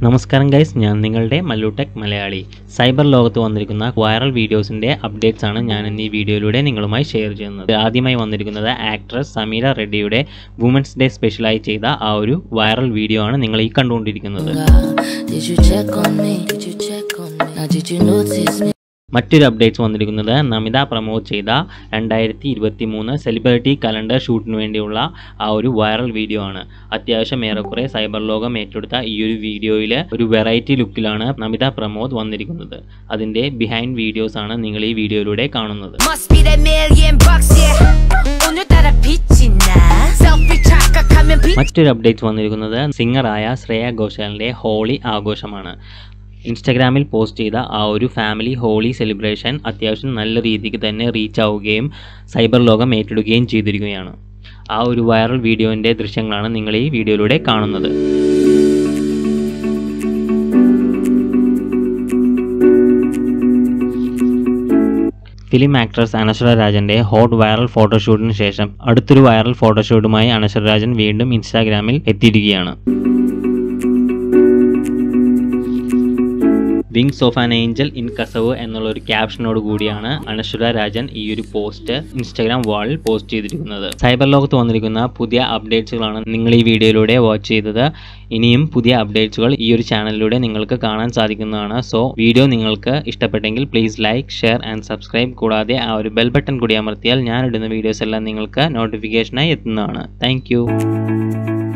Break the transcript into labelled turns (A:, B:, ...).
A: നമസ്കാരം ഗൈസ് ഞാൻ നിങ്ങളുടെ മല്ലൂടെക് മലയാളി സൈബർ ലോകത്ത് വന്നിരിക്കുന്ന വൈറൽ വീഡിയോസിൻ്റെ അപ്ഡേറ്റ്സ് ആണ് ഞാൻ ഇന്ന് ഈ വീഡിയോയിലൂടെ നിങ്ങളുമായി ഷെയർ ചെയ്യുന്നത് ആദ്യമായി വന്നിരിക്കുന്നത് ആക്ട്രസ് സമീര റെഡ്ഡിയുടെ വുമൻസ് ഡേ സ്പെഷ്യലായി ചെയ്ത ആ ഒരു വൈറൽ വീഡിയോ ആണ് നിങ്ങൾ ഈ കണ്ടുകൊണ്ടിരിക്കുന്നത്
B: Did you check on me? Did you check on me? Now did you notice me?
A: മറ്റൊരു അപ്ഡേറ്റ്സ് വന്നിരിക്കുന്നത് നമിത പ്രമോദ് ചെയ്ത രണ്ടായിരത്തി ഇരുപത്തി മൂന്ന് സെലിബ്രിറ്റി കലണ്ടർ ഷൂട്ടിന് വേണ്ടിയുള്ള ആ ഒരു വൈറൽ വീഡിയോ ആണ് അത്യാവശ്യം ഏറെക്കുറെ സൈബർ ലോകം ഏറ്റെടുത്ത ഈ ഒരു വീഡിയോയിൽ ഒരു വെറൈറ്റി ലുക്കിലാണ് നമിത പ്രമോദ് വന്നിരിക്കുന്നത് അതിൻ്റെ ബിഹൈൻഡ് വീഡിയോസ് ആണ് നിങ്ങൾ ഈ വീഡിയോയിലൂടെ കാണുന്നത്
C: Must be that million bucks, yeah. 오늘따라 빛이 나. Selfie 착각하면 빛.
A: മറ്റൊരു അപ്ഡേറ്റ് വന്നിരിക്കുന്നത് സിംഗറായ ശ്രേയ ഘോഷാലിൻ്റെ ഹോളി ആഘോഷമാണ് ഇൻസ്റ്റഗ്രാമിൽ പോസ്റ്റ് ചെയ്ത ആ ഒരു ഫാമിലി ഹോളി സെലിബ്രേഷൻ അത്യാവശ്യം നല്ല രീതിക്ക് തന്നെ റീച്ച് ആവുകയും സൈബർ ലോകം ഏറ്റെടുക്കുകയും ചെയ്തിരിക്കുകയാണ് ആ ഒരു വൈറൽ വീഡിയോൻ്റെ ദൃശ്യങ്ങളാണ് നിങ്ങൾ ഈ വീഡിയോയിലൂടെ കാണുന്നത് ഫിലിം ആക്ട്രസ് അനശ്വര രാജന്റെ ഹോട്ട് വൈറൽ ഫോട്ടോഷൂട്ടിന് ശേഷം അടുത്തൊരു വൈറൽ ഫോട്ടോഷൂട്ടുമായി അനശ്വര രാജൻ വീണ്ടും ഇൻസ്റ്റാഗ്രാമിൽ എത്തിയിരിക്കുകയാണ് wings of an angel in kasavu എന്നുള്ള ഒരു ക്യാപ്ഷനോട് കൂടിയാണ് അനശ്വര രാജൻ ഈ ഒരു പോസ്റ്റ് ഇൻസ്റ്റാഗ്രാം വാളിൽ പോസ്റ്റ് ചെയ്തിരിക്കുന്നത് സൈബർ ലോകത്ത് വന്നിരിക്കുന്ന പുതിയ അപ്ഡേറ്റ്സുകളാണ് നിങ്ങൾ ഈ വീഡിയോയിലൂടെ വാച്ച് ചെയ്തത് ഇനിയും പുതിയ അപ്ഡേറ്റ്സുകൾ ഈ ഒരു ചാനലിലൂടെ നിങ്ങൾക്ക് കാണാൻ സാധിക്കുന്നതാണ് സോ വീഡിയോ നിങ്ങൾക്ക് ഇഷ്ടപ്പെട്ടെങ്കിൽ please like share and subscribe കൂടാതെ ആ ഒരു ബെൽ ബട്ടൺ കൂടി അമർത്തിയാൽ ഞാൻ ഇടുന്ന വീഡിയോസ് എല്ലാം നിങ്ങൾക്ക് നോട്ടിഫിക്കേഷനായി എത്തുന്നതാണ് താങ്ക്